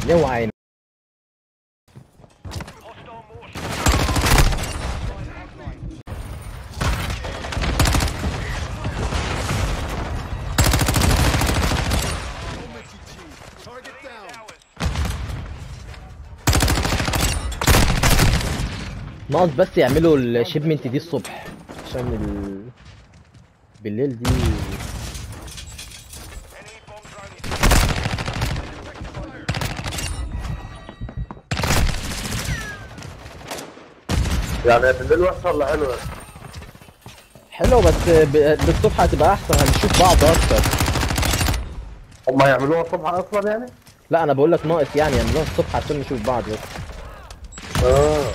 اوعى عيني Target down. ناقص بس يعملوا الشيبمنت دي الصبح عشان ال... بالليل دي يعني بالليل وحشه ولا حلوه؟ حلو بس ب... بالصبح هتبقى احسن هنشوف بعض اكتر هم هيعملوها الصبح اصلا يعني؟ لا انا بقول لك ناقص يعني يعملوها الصبح عشان نشوف بعض بس اه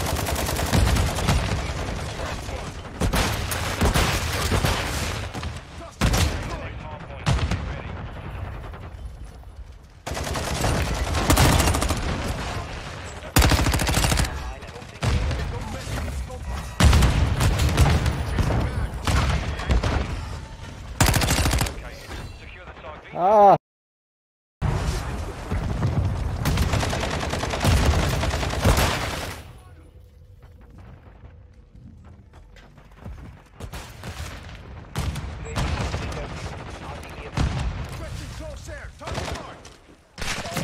اه Requesting close air. Target marked.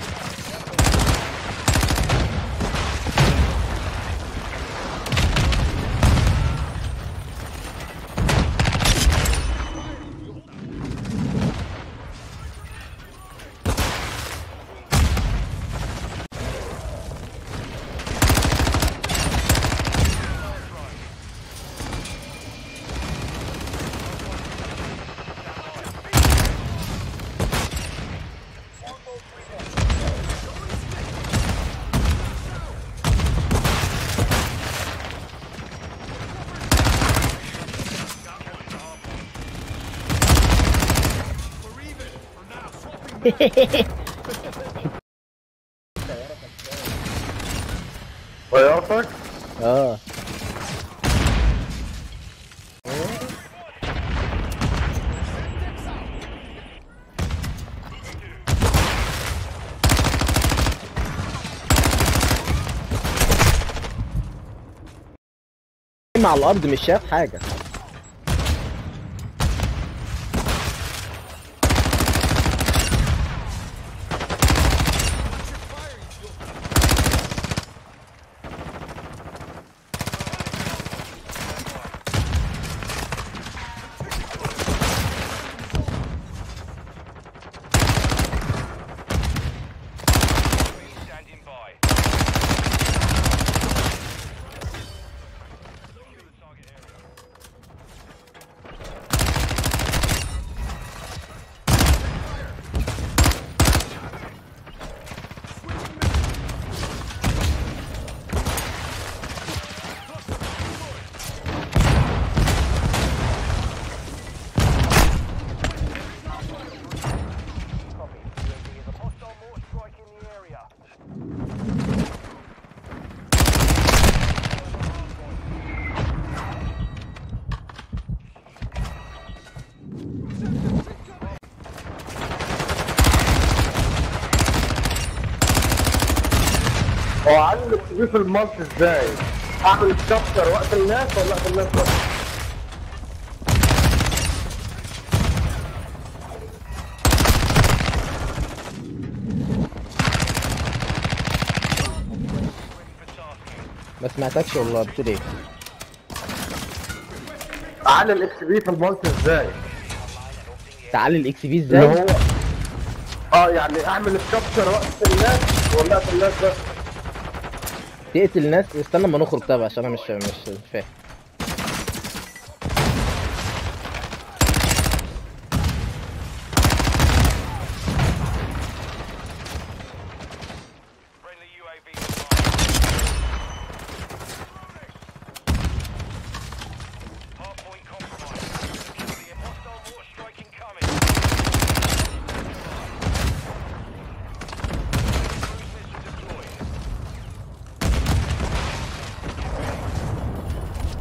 We're even for now. Swapping غيرتك؟ اه مع الارض مش شايف حاجه Standing by. Hostile mortar strike in the area. هو علم السي في المالت ازاي؟ اعمل الشابتر وقت الناس ولا وقت الناس بس؟ ما سمعتكش والله بتقول ايه اعلم الاكس بي في المالت ازاي؟ تعالي الاكس بي اللي ازاي هو اه يعني اعمل الشابتر وقت الناس ولا وقت الناس بس؟ تقتل ناس استنى اما نخرج طبعا عشان انا مش مش فاهم Friendly UAV online. Hardpoint compromised. Secure the hostile mortar strike incoming. Cruise missile deployed.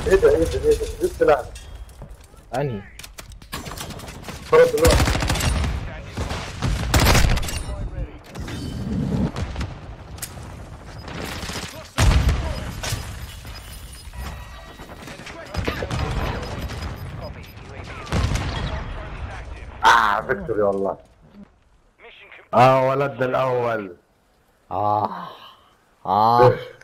ايه ده ايه ده ايه ده ايه السلاح ده؟ انهي خلاص دلوقتي اه فيكتوري والله Mission complete. اه ولدنا الاول اه اه